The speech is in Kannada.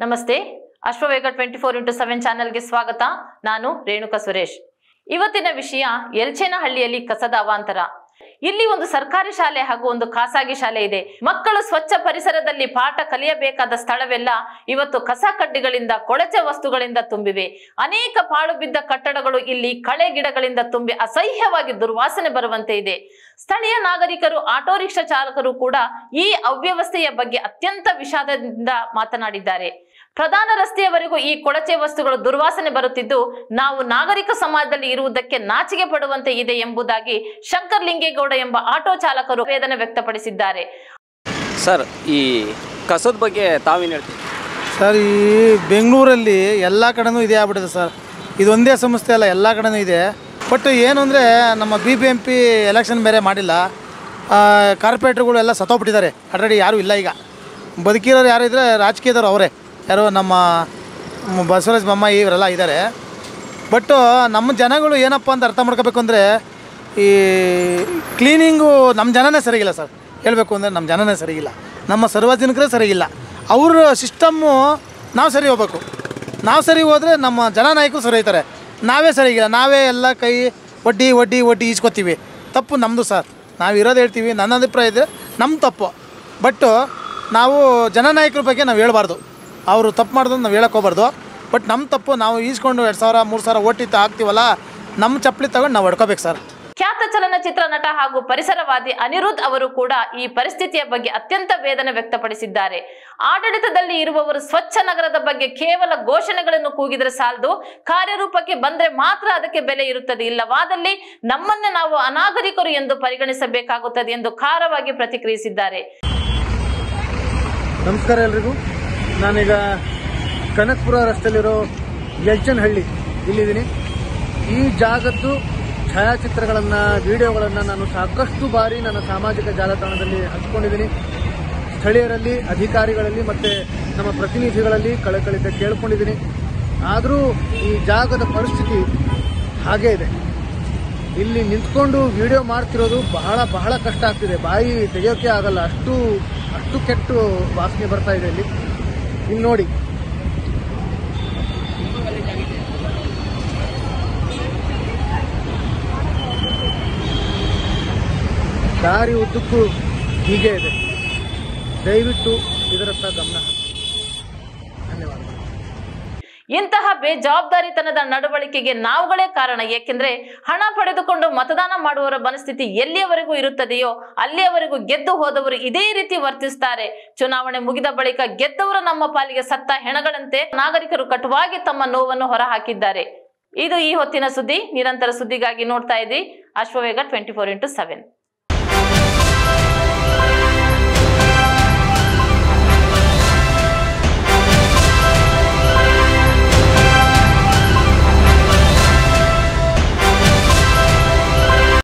ನಮಸ್ತೆ Ashwavega twenty four into seven ಚಾನೆಲ್ಗೆ ಸ್ವಾಗತ ನಾನು ರೇಣುಕಾ ಸುರೇಶ್ ಇವತ್ತಿನ ವಿಷಯ ಎಲ್ಚೇನಹಳ್ಳಿಯಲ್ಲಿ ಕಸದ ಅವಾಂತರ ಇಲ್ಲಿ ಒಂದು ಸರ್ಕಾರಿ ಶಾಲೆ ಹಾಗೂ ಒಂದು ಖಾಸಗಿ ಶಾಲೆ ಇದೆ ಮಕ್ಕಳು ಸ್ವಚ್ಛ ಪರಿಸರದಲ್ಲಿ ಪಾಠ ಕಲಿಯಬೇಕಾದ ಸ್ಥಳವೆಲ್ಲ ಇವತ್ತು ಕಸ ಕಡ್ಡಿಗಳಿಂದ ಕೊಳಚೆ ವಸ್ತುಗಳಿಂದ ತುಂಬಿವೆ ಅನೇಕ ಪಾಳು ಬಿದ್ದ ಕಟ್ಟಡಗಳು ಇಲ್ಲಿ ಕಳೆ ಗಿಡಗಳಿಂದ ತುಂಬಿ ಅಸಹ್ಯವಾಗಿ ದುರ್ವಾಸನೆ ಬರುವಂತೆ ಇದೆ ಸ್ಥಳೀಯ ನಾಗರಿಕರು ಆಟೋ ರಿಕ್ಷಾ ಚಾಲಕರು ಕೂಡ ಈ ಅವ್ಯವಸ್ಥೆಯ ಬಗ್ಗೆ ಅತ್ಯಂತ ವಿಷಾದದಿಂದ ಮಾತನಾಡಿದ್ದಾರೆ ಪ್ರಧಾನ ರಸ್ತೆಯವರೆಗೂ ಈ ಕೊಳಚೆ ವಸ್ತುಗಳು ದುರ್ವಾಸನೆ ಬರುತ್ತಿದ್ದು ನಾವು ನಾಗರಿಕ ಸಮಾಜದಲ್ಲಿ ಇರುವುದಕ್ಕೆ ನಾಚಿಕೆ ಪಡುವಂತೆ ಇದೆ ಎಂಬುದಾಗಿ ಶಂಕರ್ ಲಿಂಗೇಗೌಡ ಎಂಬ ಆಟೋ ಚಾಲಕರು ವೇದನೆ ವ್ಯಕ್ತಪಡಿಸಿದ್ದಾರೆ ಸರ್ ಈ ಕಸದ ಬಗ್ಗೆ ತಾವೇನು ಹೇಳ್ತೀವಿ ಸರ್ ಈ ಬೆಂಗಳೂರಲ್ಲಿ ಎಲ್ಲ ಕಡೆನೂ ಇದೆ ಆಗ್ಬಿಟ್ಟಿದೆ ಸರ್ ಇದೊಂದೇ ಸಂಸ್ಥೆ ಅಲ್ಲ ಎಲ್ಲ ಕಡೆನೂ ಇದೆ ಬಟ್ ಏನು ಅಂದರೆ ನಮ್ಮ B B M P election ಬೇರೆ ಮಾಡಿಲ್ಲ ಕಾರ್ಪೊರೇಟ್ರುಗಳು ಎಲ್ಲ ಸತ್ತೋಗ್ಬಿಟ್ಟಿದ್ದಾರೆ ಆಲ್ರೆಡಿ ಯಾರೂ ಇಲ್ಲ ಈಗ ಬದುಕಿರೋರು ಯಾರು ಇದ್ದರೆ ರಾಜಕೀಯದವ್ರು ಅವರೇ ಯಾರು ನಮ್ಮ ಮ್- ಬಸವರಾಜ ಬೊಮ್ಮಾಯಿ ಇವರೆಲ್ಲ ಇದ್ದಾರೆ ಬಟ್ಟು ನಮ್ಮ ಜನಗಳು ಏನಪ್ಪ ಅಂತ ಅರ್ಥ ಮಾಡ್ಕೋಬೇಕು ಅಂದರೆ ಈ ಕ್ಲೀನಿಂಗು ನಮ್ಮ ಜನನೇ ಸರಿಗಿಲ್ಲ ಸರ್ ಹೇಳಬೇಕು ಅಂದರೆ ನಮ್ಮ ಜನನೇ ಸರಿಗಿಲ್ಲ ನಮ್ಮ ಸಾರ್ವಜನಿಕರೇ ಸರಿಗಿಲ್ಲ ಅವ್ರ ಸಿಸ್ಟಮ್ಮು ನಾವು ಸರಿ ಹೋಗ್ಬೇಕು ನಾವು ಸರಿ ಹೋದರೆ ನಮ್ಮ ಜನನಾಯಕರು ಸರಿ ಹೋಯ್ತಾರೆ ನಾವೇ ಸರಿಗಿಲ್ಲ ನಾವೇ ಎಲ್ಲ ಕೈ ಒಡ್ಡಿ ಒಡ್ಡಿ ಒಡ್ಡಿ ಈಸ್ಕೊತೀವಿ ತಪ್ಪು ನಮ್ಮದು ಸರ್ ನಾವು ಇರೋದು ಹೇಳ್ತೀವಿ ನನ್ನ ಅಭಿಪ್ರಾಯ ಇದೆ ನಮ್ಮ ತಪ್ಪು ಬಟ್ಟು ನಾವು ಜನನಾಯಕರ ಬಗ್ಗೆ ನಾವು ಹೇಳ್ಬಾರ್ದು ಅವರು ತಪ್ಪು ಮಾಡಿದ್ರು ನಾವು ಹೇಳಕ್ಕೆ ಹೋಗ್ಬಾರ್ದು ಬಟ್ ನಮ್ಮ ತಪ್ಪು ನಾವು ಈಸ್ಕೊಂಡು ಎರಡು ಸಾವಿರ ಮೂರು ಸಾವಿರ ಓಟಿ ಹಾಕ್ತೀವಲ್ಲ ನಮ್ಮ ಚಪ್ಪಲಿ ತಗೊಂಡು ನಾವು ಹೊಡ್ಕೋಬೇಕು ಸರ್ ಖ್ಯಾತ ಚಲನಚಿತ್ರ ನಟ ಹಾಗೂ ಪರಿಸರವಾದಿ ಅನಿರುದ್ಧ್ ಅವರು ಕೂಡ ಈ ಪರಿಸ್ಥಿತಿಯ ಬಗ್ಗೆ ಅತ್ಯಂತ ವೇದನೆ ವ್ಯಕ್ತಪಡಿಸಿದ್ದಾರೆ ಆಡಳಿತದಲ್ಲಿ ಇರುವವರು ಸ್ವಚ್ಛ ನಗರದ ಬಗ್ಗೆ ಕೇವಲ ಘೋಷಣೆಗಳನ್ನು ಕೂಗಿದರೆ ಸಾಲದು ಕಾರ್ಯರೂಪಕ್ಕೆ ಬಂದ್ರೆ ಮಾತ್ರ ಅದಕ್ಕೆ ಬೆಲೆ ಇರುತ್ತದೆ ಇಲ್ಲವಾದಲ್ಲಿ ನಮ್ಮನ್ನೇ ನಾವು ಅನಾಗರಿಕರು ಎಂದು ಪರಿಗಣಿಸಬೇಕಾಗುತ್ತದೆ ಎಂದು ಖಾರವಾಗಿ ಪ್ರತಿಕ್ರಿಯಿಸಿದ್ದಾರೆ ನಮಸ್ಕಾರ ಎಲ್ರಿಗೂ ನಾನೀಗ ಕನಕಪುರ ರಸ್ತೆಯಲ್ಲಿರೋ ಯಲ್ಚನಹಳ್ಳಿ ಇಲ್ಲಿದ್ದೀನಿ ಈ ಜಾಗದ್ದು ಛಾಯಾಚಿತ್ರಗಳನ್ನು ವಿಡಿಯೋಗಳನ್ನು ನಾನು ಸಾಕಷ್ಟು ಬಾರಿ ನನ್ನ ಸಾಮಾಜಿಕ ಜಾಲತಾಣದಲ್ಲಿ ಹಂಚ್ಕೊಂಡಿದ್ದೀನಿ ಸ್ಥಳೀಯರಲ್ಲಿ ಅಧಿಕಾರಿಗಳಲ್ಲಿ ಮತ್ತು ನಮ್ಮ ಪ್ರತಿನಿಧಿಗಳಲ್ಲಿ ಕಳಕಳಿತ ಕೇಳ್ಕೊಂಡಿದ್ದೀನಿ ಆದರೂ ಈ ಜಾಗದ ಪರಿಸ್ಥಿತಿ ಹಾಗೇ ಇದೆ ಇಲ್ಲಿ ನಿಂತ್ಕೊಂಡು ವಿಡಿಯೋ ಮಾಡ್ತಿರೋದು ಬಹಳ ಬಹಳ ಕಷ್ಟ ಆಗ್ತಿದೆ ಬಾಯಿ ತೆಗೆಯೋಕೆ ಆಗಲ್ಲ ಅಷ್ಟು ಅಷ್ಟು ಕೆಟ್ಟು ವಾಸನೆ ಬರ್ತಾ ಇದೆ ಇಲ್ಲಿ ಇಲ್ಲಿ ನೋಡಿ ದಾರಿ ಉದ್ದಕ್ಕೂ ಹೀಗೆ ಇದೆ ದಯವಿಟ್ಟು ಇದರತ್ತ ಗಮನ ಹರಿಸಿ. ಧನ್ಯವಾದಗಳು ಇಂತಹ ಬೇಜವಾಬ್ದಾರಿತನದ ನಡವಳಿಕೆಗೆ ನಾವುಗಳೇ ಕಾರಣ ಏಕೆಂದ್ರೆ ಹಣ ಪಡೆದುಕೊಂಡು ಮತದಾನ ಮಾಡುವವರ ಮನಸ್ಥಿತಿ ಎಲ್ಲಿಯವರೆಗೂ ಇರುತ್ತದೆಯೋ ಅಲ್ಲಿಯವರೆಗೂ ಗೆದ್ದು ಹೋದವರು ಇದೇ ರೀತಿ ವರ್ತಿಸುತ್ತಾರೆ ಚುನಾವಣೆ ಮುಗಿದ ಬಳಿಕ ಗೆದ್ದವರು ನಮ್ಮ ಪಾಲಿಗೆ ಸತ್ತ ಹೆಣಗಳಂತೆ ನಾಗರಿಕರು ಕಟುವಾಗಿ ತಮ್ಮ ನೋವನ್ನು ಹೊರಹಾಕಿದ್ದಾರೆ ಇದು ಈ ಹೊತ್ತಿನ ಸುದ್ದಿ ನಿರಂತರ ಸುದ್ದಿಗಾಗಿ ನೋಡ್ತಾ ಇದ್ರಿ Ashwavega twenty four into seven